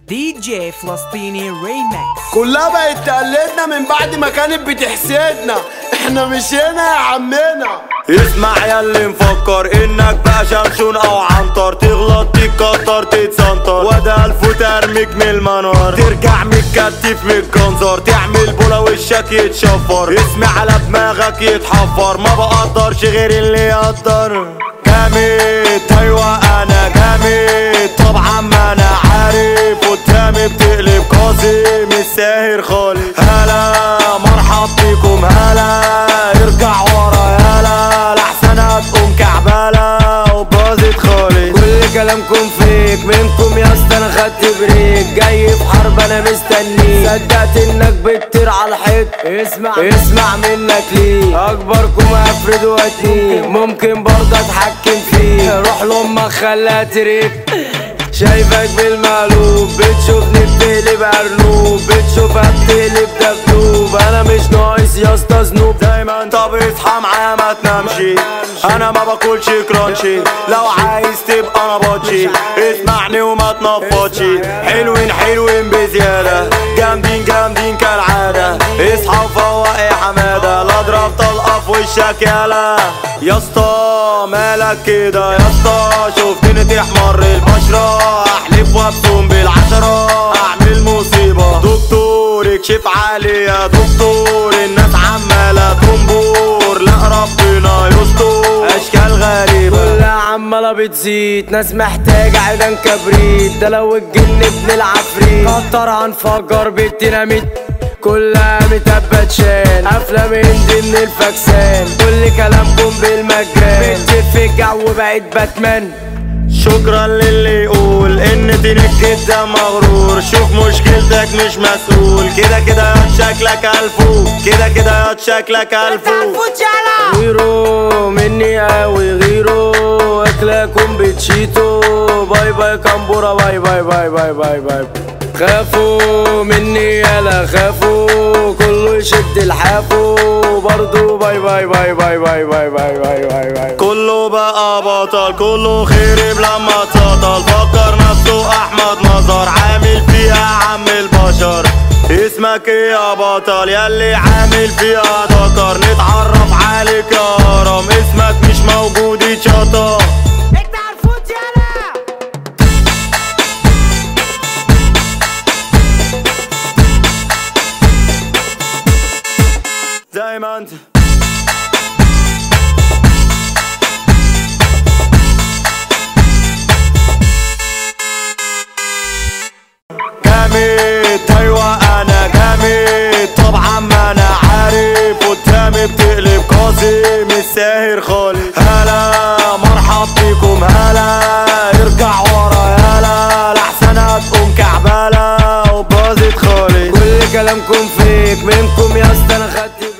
دي جي فلسطيني ريمكس كلها بقت تقلدنا من بعد ما كانت بتحسدنا احنا مشينا يا عمنا اسمع يا اللي مفكر انك بقى شمشون او عنتر تغلط تتكتر تتسنطر وده الف ترميك من المنار ترجع متكتف من الجنزر تعمل بولا وشك يتشفر اسمع على دماغك يتحفر ما بقدرش غير اللي يقدر جامد ايوه انا جامد طبعا ما انا عارف قدامي بتقلب قاسم الساهر خالص هلا مرحب بيكم هلا ارجع ورا يالا لحسن هتقوم كعبالة وباظت خالص كل كلامكم فيك منكم يا اسطى انا خدت بريك جاي في حرب انا مستنيك صدقت انك بتطير على الحيط اسمع اسمع منك ليه اكبركم افرد واتنيك ممكن برضه اتحكم فيك روح لامك خليها تريك شايفك بالمقلوب بتشوفني بتقلب ارنوب بتشوفها بتقلب دبدوب انا مش ناقص يا اسطى ذنوب دايما طب اصحى معايا ما تنامشي انا ما باكلش كرانشي لو عايز تبقى انا باتشي اسمعني وما تنفضش حلوين حلوين بزيادة جامدين جامدين كالعادة اصحى وفوق يا حمادة لا اضرب طلقة في وشك يالا يا اسطى مالك كده يا اسطى شفتني تحمر البشرة احلف وابصم بالعشرة اعمل مصيبة دكتور اكشف علي يا دكتور الناس عمالة تنبور لا ربنا يستر اشكال غريبة كلها عمالة بتزيد ناس محتاجة عيدان كبريت ده لو الجن ابن العفريت كتر هنفجر بالديناميت كلها متبت شان قافلة من ضمن الفاكسان كل كلامكم بالمجان بنت في الجو بقيت باتمان شكرا للي يقول ان تنك ده مغرور شوف مشكلتك مش مسؤول كده كده ياض شكلك الفو كده كده ياض شكلك الفو غيرو مني قوي غيرو اكلكم بتشيتو باي باي كامبورا باي باي باي باي باي باي خافوا مني يالا خافوا كله يشد الحافو برضو باي باي باي باي باي باي باي باي باي باي كله بقى بطل كله خرب لما اتسطل فكر نفسه احمد نظر عامل فيها عم البشر اسمك ايه يا بطل ياللي عامل فيها ذكر نتعرف عليك يا هرم اسمك مش موجود يتشطر زي ما انت جامد ايوه انا جامد طبعا ما انا عارف قدامي بتقلب قاسم الساهر خالص هلا مرحب بيكم هلا ارجع ورا يالا لحسن هتقوم كعبالة وباظت خالص كل كلامكم فيك منكم يا اسطى انا خدت